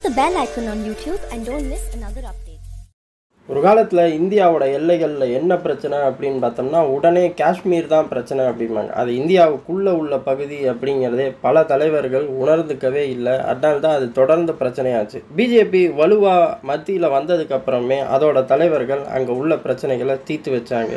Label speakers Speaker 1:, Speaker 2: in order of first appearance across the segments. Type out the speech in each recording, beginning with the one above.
Speaker 1: the bell icon on YouTube and don't miss another update.
Speaker 2: ஒரு காலத்தில் இந்தியாவோட எல்லைகளில் என்ன பிரச்சனை அப்படின்னு பார்த்தோம்னா உடனே காஷ்மீர் தான் பிரச்சனை அப்படிம்பாங்க அது இந்தியாவுக்குள்ளே உள்ள பகுதி அப்படிங்கிறதே பல தலைவர்கள் உணர்ந்துக்கவே இல்லை அதனால தான் அது தொடர்ந்து பிரச்சனையாச்சு பிஜேபி வலுவாக மத்தியில் வந்ததுக்கப்புறமே அதோட தலைவர்கள் அங்கே உள்ள பிரச்சனைகளை தீர்த்து வச்சாங்க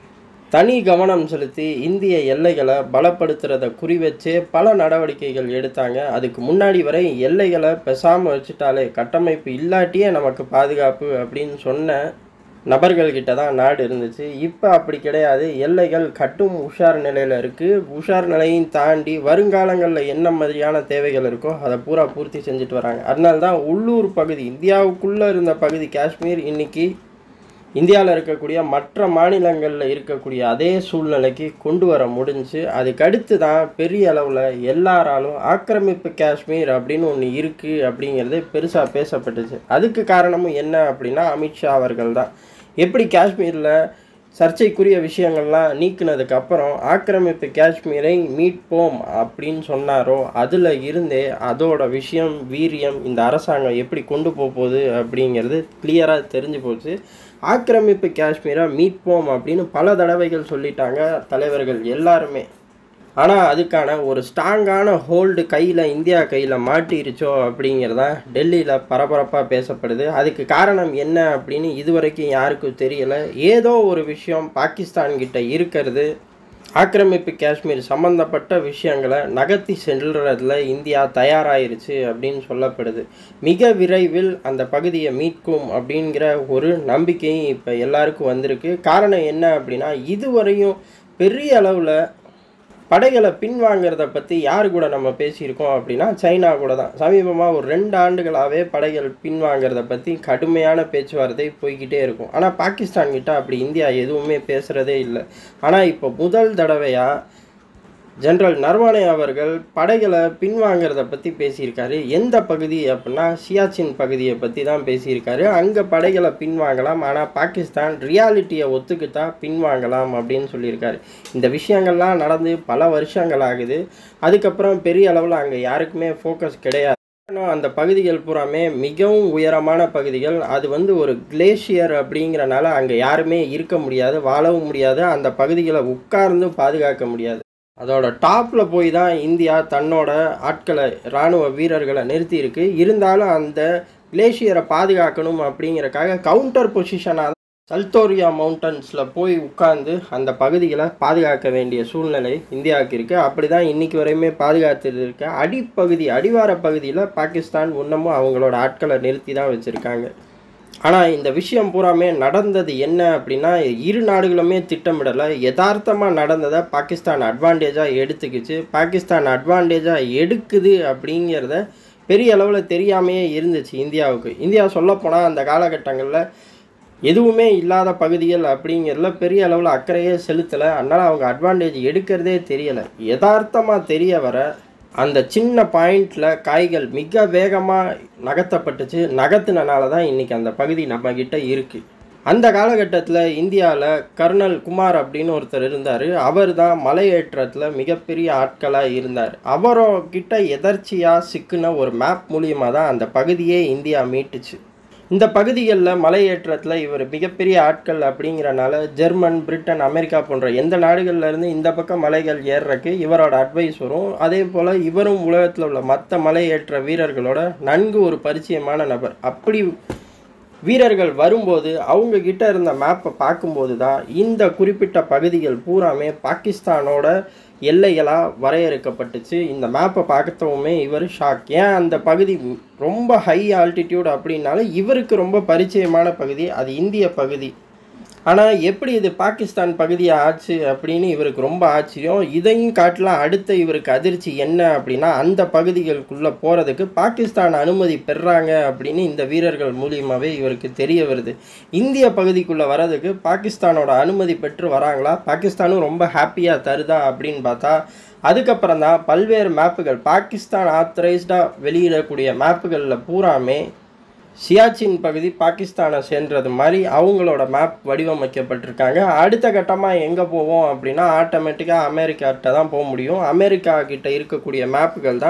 Speaker 2: தனி கவனம் செலுத்தி இந்திய எல்லைகளை பலப்படுத்துறத குறி வச்சே பல நடவடிக்கைகள் எடுத்தாங்க அதுக்கு முன்னாடி வரை எல்லைகளை பெசாமல் வச்சுட்டாலே கட்டமைப்பு இல்லாட்டியே நமக்கு பாதுகாப்பு அப்படின்னு சொன்ன நபர்கள்கிட்ட தான் நாடு இருந்துச்சு இப்போ அப்படி கிடையாது எல்லைகள் கட்டும் உஷார் நிலையில் இருக்குது உஷார் நிலையும் தாண்டி வருங்காலங்களில் என்ன மாதிரியான தேவைகள் இருக்கோ அதை பூரா பூர்த்தி செஞ்சுட்டு வராங்க அதனால தான் உள்ளூர் பகுதி இந்தியாவுக்குள்ளே இருந்த பகுதி காஷ்மீர் இன்னைக்கு இந்தியாவில் இருக்கக்கூடிய மற்ற மாநிலங்களில் இருக்கக்கூடிய அதே சூழ்நிலைக்கு கொண்டு வர முடிஞ்சு அதுக்கடுத்து தான் பெரிய அளவில் எல்லாராலும் ஆக்கிரமிப்பு காஷ்மீர் அப்படின்னு ஒன்று இருக்குது அப்படிங்கிறது பெருசாக பேசப்பட்டுச்சு அதுக்கு காரணமும் என்ன அப்படின்னா அமித்ஷா அவர்கள் தான் எப்படி காஷ்மீரில் சர்ச்சைக்குரிய விஷயங்கள்லாம் நீக்கினதுக்கு அப்புறம் ஆக்கிரமிப்பு காஷ்மீரை மீட்போம் அப்படின்னு சொன்னாரோ அதில் இருந்தே அதோட விஷயம் வீரியம் இந்த அரசாங்கம் எப்படி கொண்டு போக போகுது அப்படிங்கிறது கிளியராக தெரிஞ்சு போச்சு ஆக்கிரமிப்பு காஷ்மீரை மீட்போம் அப்படின்னு பல தடவைகள் சொல்லிட்டாங்க தலைவர்கள் எல்லாருமே ஆனால் அதுக்கான ஒரு ஸ்ட்ராங்கான ஹோல்டு கையில் இந்தியா கையில் மாட்டிருச்சோ அப்படிங்கிறதா டெல்லியில் பரபரப்பாக பேசப்படுது அதுக்கு காரணம் என்ன அப்படின்னு இதுவரைக்கும் யாருக்கும் தெரியலை ஏதோ ஒரு விஷயம் பாகிஸ்தான் கிட்ட இருக்கிறது ஆக்கிரமிப்பு காஷ்மீர் சம்மந்தப்பட்ட விஷயங்களை நகர்த்தி செல்றதுல இந்தியா தயாராயிருச்சு அப்படின்னு சொல்லப்படுது மிக விரைவில் அந்த பகுதியை மீட்கும் அப்படிங்கிற ஒரு நம்பிக்கையும் இப்போ எல்லாருக்கும் வந்திருக்கு காரணம் என்ன அப்படின்னா இதுவரையும் பெரிய அளவில் படைகளை பின்வாங்கிறத பற்றி யார் கூட நம்ம பேசியிருக்கோம் அப்படின்னா சைனா கூட தான் சமீபமாக ஒரு ரெண்டு ஆண்டுகளாகவே படைகள் பின்வாங்கிறத பற்றி கடுமையான பேச்சுவார்த்தை போய்கிட்டே இருக்கும் ஆனால் பாகிஸ்தான் கிட்ட அப்படி இந்தியா எதுவுமே பேசுகிறதே இல்லை ஆனால் இப்போ முதல் தடவையாக ஜெனரல் நர்வானே அவர்கள் படைகளை பின்வாங்கிறத பற்றி பேசியிருக்காரு எந்த பகுதி அப்படின்னா சியாச்சின் பகுதியை பற்றி தான் பேசியிருக்காரு அங்கே படைகளை பின்வாங்கலாம் ஆனால் பாகிஸ்தான் ரியாலிட்டியை ஒத்துக்கிட்டா பின்வாங்கலாம் அப்படின்னு சொல்லியிருக்காரு இந்த விஷயங்கள்லாம் நடந்து பல வருஷங்கள் ஆகுது அதுக்கப்புறம் பெரிய அளவில் அங்கே யாருக்குமே ஃபோக்கஸ் கிடையாது காரணம் அந்த பகுதிகள் பூராமே மிகவும் உயரமான பகுதிகள் அது வந்து ஒரு கிளேஷியர் அப்படிங்கிறனால அங்கே யாருமே இருக்க முடியாது வாழவும் முடியாது அந்த பகுதிகளை உட்கார்ந்து பாதுகாக்க முடியாது அதோட டாப்பில் போய் தான் இந்தியா தன்னோட ஆட்களை இராணுவ வீரர்களை நிறுத்தியிருக்கு இருந்தாலும் அந்த கிளேஷியரை பாதுகாக்கணும் அப்படிங்கிறக்காக கவுண்டர் பொசிஷனாக சல்தோரியா மவுண்டன்ஸில் போய் உட்கார்ந்து அந்த பகுதிகளை பாதுகாக்க வேண்டிய சூழ்நிலை இந்தியாவுக்கு இருக்குது அப்படி தான் இன்றைக்கி வரையுமே பாதுகாத்துட்டு இருக்க அடிப்பகுதி அடிவார பகுதியில் பாகிஸ்தான் இன்னமும் அவங்களோட ஆட்களை நிறுத்தி தான் வச்சுருக்காங்க ஆனால் இந்த விஷயம் பூராமே நடந்தது என்ன அப்படின்னா இரு நாடுகளுமே திட்டமிடலை யதார்த்தமாக நடந்ததை பாகிஸ்தான் அட்வான்டேஜாக எடுத்துக்கிச்சு பாகிஸ்தான் அட்வான்டேஜாக எடுக்குது அப்படிங்கிறத பெரிய அளவில் தெரியாமையே இருந்துச்சு இந்தியாவுக்கு இந்தியா சொல்லப்போனால் அந்த காலகட்டங்களில் எதுவுமே இல்லாத பகுதிகள் அப்படிங்கிறதுல பெரிய அளவில் அக்கறையே செலுத்தலை அதனால் அவங்க அட்வான்டேஜ் எடுக்கிறதே தெரியலை யதார்த்தமாக தெரிய வர அந்த சின்ன பாயிண்டில் காய்கள் மிக வேகமாக நகர்த்தப்பட்டுச்சு நகர்த்தினால தான் இன்றைக்கி அந்த பகுதி நம்மக்கிட்ட இருக்குது அந்த காலகட்டத்தில் இந்தியாவில் கர்னல் குமார் அப்படின்னு ஒருத்தர் இருந்தார் அவர் தான் மலையேற்றத்தில் மிகப்பெரிய ஆட்களாக இருந்தார் அவரோ கிட்ட எதர்ச்சியாக சிக்கின ஒரு மேப் மூலியமாக தான் அந்த பகுதியே இந்தியா மீட்டுச்சு இந்த பகுதிகளில் மலையேற்றத்தில் இவர் மிகப்பெரிய ஆட்கள் அப்படிங்கிறனால ஜெர்மன் பிரிட்டன் அமெரிக்கா போன்ற எந்த நாடுகள்ல இருந்து இந்த பக்கம் மலைகள் ஏறுறக்கு இவரோட அட்வைஸ் வரும் அதே போல் இவரும் உலகத்தில் உள்ள மற்ற மலையேற்ற வீரர்களோட நன்கு ஒரு பரிச்சயமான நபர் அப்படி வீரர்கள் வரும்போது அவங்க கிட்ட இருந்த மேப்பை பார்க்கும்போது தான் இந்த குறிப்பிட்ட பகுதிகள் பூராமே பாகிஸ்தானோட எல்லைகளாக வரையறுக்கப்பட்டுச்சு இந்த மேப்பை பார்த்தவுமே இவர் ஷாக் ஏன் அந்த பகுதி ரொம்ப ஹை ஆல்டிடியூட் அப்படின்னாலும் இவருக்கு ரொம்ப பரிச்சயமான பகுதி அது இந்திய பகுதி ஆனால் எப்படி இது பாகிஸ்தான் பகுதியாக ஆச்சு அப்படின்னு இவருக்கு ரொம்ப ஆச்சரியம் இதையும் காட்டலாம் அடுத்த இவருக்கு அதிர்ச்சி என்ன அப்படின்னா அந்த பகுதிகளுக்குள்ளே போகிறதுக்கு பாகிஸ்தான் அனுமதி பெறாங்க அப்படின்னு இந்த வீரர்கள் மூலியமாகவே இவருக்கு தெரிய வருது இந்திய பகுதிக்குள்ளே வர்றதுக்கு பாகிஸ்தானோட அனுமதி பெற்று வராங்களா பாகிஸ்தானும் ரொம்ப ஹாப்பியாக தருதா அப்படின்னு பார்த்தா அதுக்கப்புறம் தான் பல்வேறு மேப்புகள் பாகிஸ்தான் ஆத்தரைஸ்டாக வெளியிடக்கூடிய மேப்புகளில் பூராமே சியாச்சின் பகுதி பாகிஸ்தானை சேர்ந்தது மாதிரி அவங்களோட மேப் வடிவமைக்கப்பட்டிருக்காங்க அடுத்த கட்டமாக எங்கே போவோம் அப்படின்னா ஆட்டோமேட்டிக்காக அமெரிக்காட்ட தான் போக முடியும் அமெரிக்கா கிட்ட இருக்கக்கூடிய மேப்புகள் தான்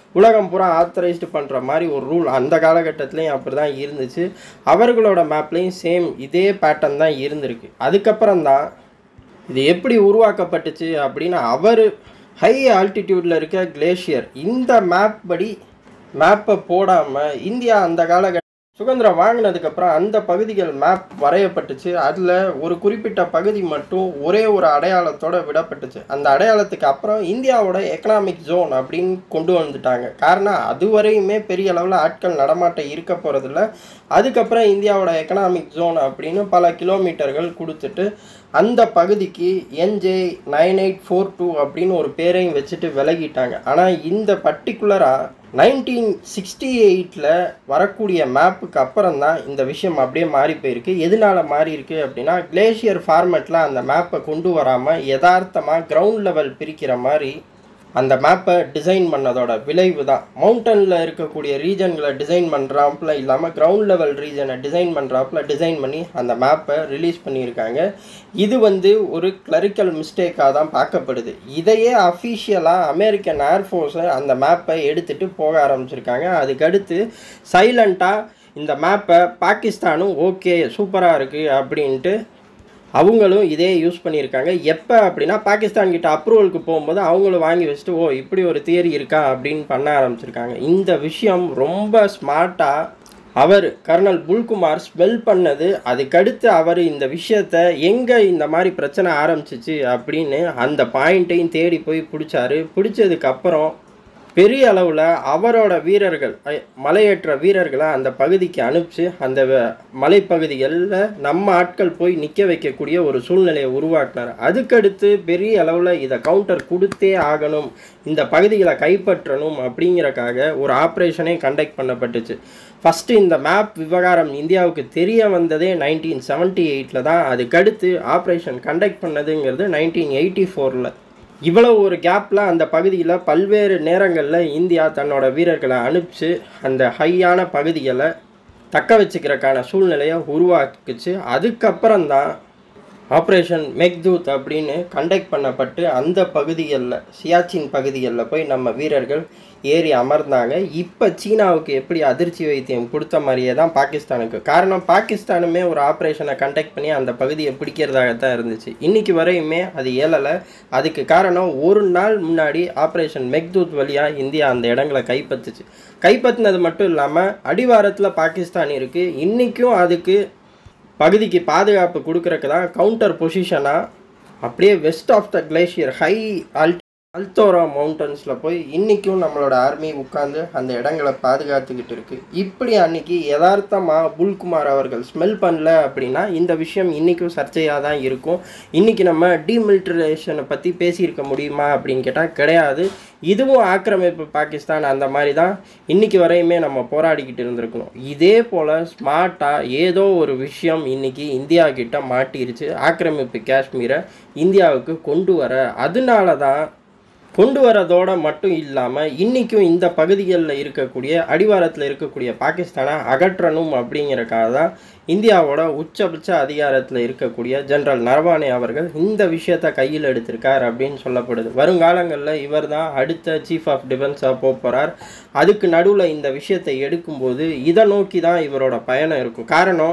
Speaker 2: உலகம் பூரா ஆத்தரைஸ்டு பண்ணுற மாதிரி ஒரு ரூல் அந்த காலகட்டத்துலேயும் அப்படி தான் இருந்துச்சு அவர்களோட மேப்லேயும் சேம் இதே பேட்டர்ன் தான் இருந்திருக்கு அதுக்கப்புறம் தான் இது எப்படி உருவாக்கப்பட்டுச்சு அப்படின்னு அவர் ஹை ஆல்டிடியூடில் இருக்க கிளேஷியர் இந்த மேப் படி மேப்பை போடாமல் இந்தியா அந்த காலகட்ட சுதந்திரம் வாங்கினதுக்கப்புறம் அந்த பகுதிகள் மேப் வரையப்பட்டுச்சு அதில் ஒரு குறிப்பிட்ட பகுதி மட்டும் ஒரே ஒரு அடையாளத்தோட விடப்பட்டுச்சு அந்த அடையாளத்துக்கு அப்புறம் இந்தியாவோட எக்கனாமிக் ஜோன் அப்படின்னு கொண்டு வந்துட்டாங்க காரணம் அதுவரையுமே பெரிய அளவில் ஆட்கள் நடமாட்டம் இருக்க போகிறதில்ல அதுக்கப்புறம் இந்தியாவோட எக்கனாமிக் ஜோன் அப்படின்னு பல கிலோமீட்டர்கள் கொடுத்துட்டு அந்த பகுதிக்கு NJ nine eight four two அப்படின்னு ஒரு பேரையும் வச்சுட்டு விலகிட்டாங்க ஆனால் இந்த பர்டிகுலராக நைன்டீன் சிக்ஸ்டி எயிட்டில் வரக்கூடிய மேப்புக்கு அப்புறம் தான் இந்த விஷயம் அப்படியே மாறி போயிருக்கு எதனால மாறி இருக்கு அப்படின்னா கிளேஷியர் ஃபார்மேட்டில் அந்த மேப்பை கொண்டு வராமல் யதார்த்தமாக கிரவுண்ட் லெவல் பிரிக்கிற மாதிரி அந்த மேப்பை டிசைன் பண்ணதோட விளைவு தான் மவுண்டனில் இருக்கக்கூடிய ரீஜன்களை டிசைன் பண்ணுறாப்புல இல்லாமல் கிரவுண்ட் லெவல் ரீஜனை டிசைன் பண்ணுறாப்புல டிசைன் பண்ணி அந்த மேப்பை ரிலீஸ் பண்ணியிருக்காங்க இது வந்து ஒரு கிளரிக்கல் மிஸ்டேக்காக தான் பார்க்கப்படுது இதையே அஃபீஷியலாக அமெரிக்கன் ஏர்ஃபோர்ஸை அந்த மேப்பை எடுத்துகிட்டு போக ஆரம்பிச்சிருக்காங்க அதுக்கடுத்து சைலண்ட்டாக இந்த மேப்பை பாகிஸ்தானும் ஓகே சூப்பராக இருக்குது அப்படின்ட்டு அவங்களும் இதே யூஸ் பண்ணியிருக்காங்க எப்போ அப்படின்னா பாகிஸ்தான் கிட்ட அப்ரூவலுக்கு போகும்போது அவங்களும் வாங்கி வச்சுட்டு ஓ இப்படி ஒரு தியரி இருக்கா அப்படின்னு பண்ண ஆரம்பிச்சிருக்காங்க இந்த விஷயம் ரொம்ப ஸ்மார்ட்டாக அவர் கர்னல் புல்குமார் ஸ்மெல் பண்ணது அதுக்கடுத்து அவர் இந்த விஷயத்த எங்கே இந்த மாதிரி பிரச்சனை ஆரம்பிச்சிச்சு அப்படின்னு அந்த பாயிண்ட்டையும் தேடி போய் பிடிச்சாரு பிடிச்சதுக்கப்புறம் பெரிய அளவில் அவரோட வீரர்கள் ஐ- மலையேற்ற வீரர்களை அந்த பகுதிக்கு அனுப்பிச்சு அந்த வ- மலைப்பகுதிகளில் நம்ம ஆட்கள் போய் நிற்க வைக்கக்கூடிய ஒரு சூழ்நிலையை உருவாக்கினார் அதுக்கடுத்து பெரிய அளவில் இதை கவுண்டர் கொடுத்தே ஆகணும் இந்த பகுதிகளை கைப்பற்றணும் அப்படிங்கறக்காக ஒரு ஆப்ரேஷனே கண்டக்ட் பண்ணப்பட்டுச்சு ஃபஸ்ட்டு இந்த மேப் விவகாரம் இந்தியாவுக்கு தெரிய வந்ததே நைன்டீன் செவன்ட்டி எயிட்டில் தான் அதுக்கடுத்து ஆப்ரேஷன் கண்டக்ட் பண்ணதுங்கிறது நைன்டீன் எயிட்டி ஃபோரில் இவ்வளவு ஒரு கேப்பில் அந்த பகுதியில் பல்வேறு நேரங்களில் இந்தியா தன்னோட வீரர்களை அனுப்பிச்சு அந்த ஹையான பகுதிகளை தக்க வச்சுக்கிறக்கான சூழ்நிலையை உருவாக்குச்சு அதுக்கப்புறம் தான் ஆப்ரேஷன் மெக்தூத் அப்படின்னு கண்டக்ட் பண்ணப்பட்டு அந்த பகுதிகளில் சியாச்சின் பகுதிகளில் போய் நம்ம வீரர்கள் ஏறி அமர்ந்தாங்க இப்போ சீனாவுக்கு எப்படி அதிர்ச்சி வைத்தியம் கொடுத்த மாதிரியே தான் பாகிஸ்தானுக்கு காரணம் பாகிஸ்தானுமே ஒரு ஆப்ரேஷனை கண்டக்ட் பண்ணி அந்த பகுதியை பிடிக்கிறதாக தான் இருந்துச்சு இன்னைக்கு வரையுமே அது ஏழலை அதுக்கு காரணம் ஒரு நாள் முன்னாடி ஆப்ரேஷன் மெக்தூத் வழியாக இந்தியா அந்த இடங்களை கைப்பற்றுச்சு கைப்பற்றினது மட்டும் இல்லாமல் அடிவாரத்தில் பாகிஸ்தான் இருக்குது இன்றைக்கும் அதுக்கு பகுதிக்கு பாதுகாப்பு கொடுக்கறக்கு தான் கவுண்டர் பொசிஷனாக அப்படியே west of the glacier high alt அல்தோரா மவுண்டன்ஸில் போய் இன்றைக்கும் நம்மளோட ஆர்மி உட்காந்து அந்த இடங்களை பாதுகாத்துக்கிட்டு இருக்கு இப்படி அன்னைக்கு யதார்த்தமாக புல்குமார் அவர்கள் ஸ்மெல் பண்ணல அப்படின்னா இந்த விஷயம் இன்றைக்கும் சர்ச்சையாக தான் இருக்கும் இன்றைக்கி நம்ம டீமிலிட்டரைசேஷனை பற்றி பேசியிருக்க முடியுமா அப்படின்னு கேட்டால் கிடையாது இதுவும் ஆக்கிரமிப்பு பாகிஸ்தான் அந்த மாதிரி தான் இன்றைக்கி வரையுமே நம்ம போராடிக்கிட்டு இருந்திருக்கணும் இதே போல் ஸ்மார்ட்டாக ஏதோ ஒரு விஷயம் இன்றைக்கி இந்தியா கிட்ட மாட்டிருச்சு ஆக்கிரமிப்பு காஷ்மீரை இந்தியாவுக்கு கொண்டு வர அதனால தான் கொண்டு வரதோட மட்டும் இல்லாமல் இன்றைக்கும் இந்த பகுதிகளில் இருக்கக்கூடிய அடிவாரத்தில் இருக்கக்கூடிய பாகிஸ்தானை அகற்றணும் அப்படிங்கிறக்காக தான் இந்தியாவோட உச்சபட்ச அதிகாரத்தில் இருக்கக்கூடிய ஜெனரல் நரவானே அவர்கள் இந்த விஷயத்தை கையில் எடுத்திருக்கார் அப்படின்னு சொல்லப்படுது வருங்காலங்களில் இவர் தான் அடுத்த சீஃப் ஆஃப் டிஃபென்ஸாக போக போகிறார் அதுக்கு நடுவில் இந்த விஷயத்தை எடுக்கும்போது இதை நோக்கி தான் இவரோட பயணம் இருக்கும் காரணம்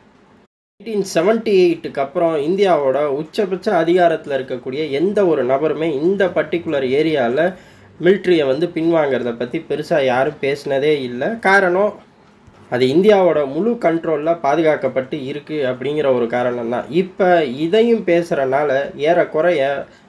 Speaker 2: நைன்டீன் செவன்ட்டி எயிட்டுக்கு அப்புறம் இந்தியாவோட உச்சபட்ச அதிகாரத்தில் இருக்கக்கூடிய எந்த ஒரு நபருமே இந்த பர்டிகுலர் ஏரியாவில் மிலிட்ரியை வந்து பின்வாங்கிறத பற்றி பெருசாக யாரும் பேசினதே இல்லை காரணம் அது இந்தியாவோட முழு கண்ட்ரோலில் பாதுகாக்கப்பட்டு இருக்குது அப்படிங்கிற ஒரு காரணம் தான் இப்போ இதையும் பேசுகிறனால ஏறக்குறைய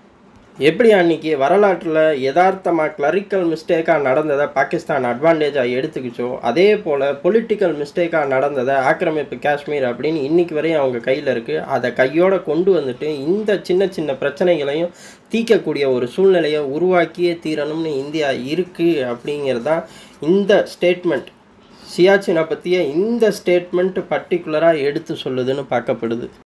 Speaker 2: எப்படி அன்னைக்கு வரலாற்றில் யதார்த்தமாக கிளரிக்கல் மிஸ்டேக்காக நடந்ததை பாகிஸ்தான் அட்வான்டேஜாக எடுத்துக்கிச்சோ அதே போல் பொலிட்டிக்கல் மிஸ்டேக்காக நடந்ததை ஆக்கிரமிப்பு காஷ்மீர் அப்படின்னு இன்னைக்கு வரையும் அவங்க கையில் இருக்குது அதை கையோட கொண்டு வந்துட்டு இந்த சின்ன சின்ன பிரச்சனைகளையும் தீர்க்கக்கூடிய ஒரு சூழ்நிலையை உருவாக்கியே தீரணும்னு இந்தியா இருக்குது அப்படிங்கிறது தான் இந்த ஸ்டேட்மெண்ட் சியாச்சினை பற்றிய இந்த ஸ்டேட்மெண்ட் பர்டிகுலராக எடுத்து சொல்லுதுன்னு பார்க்கப்படுது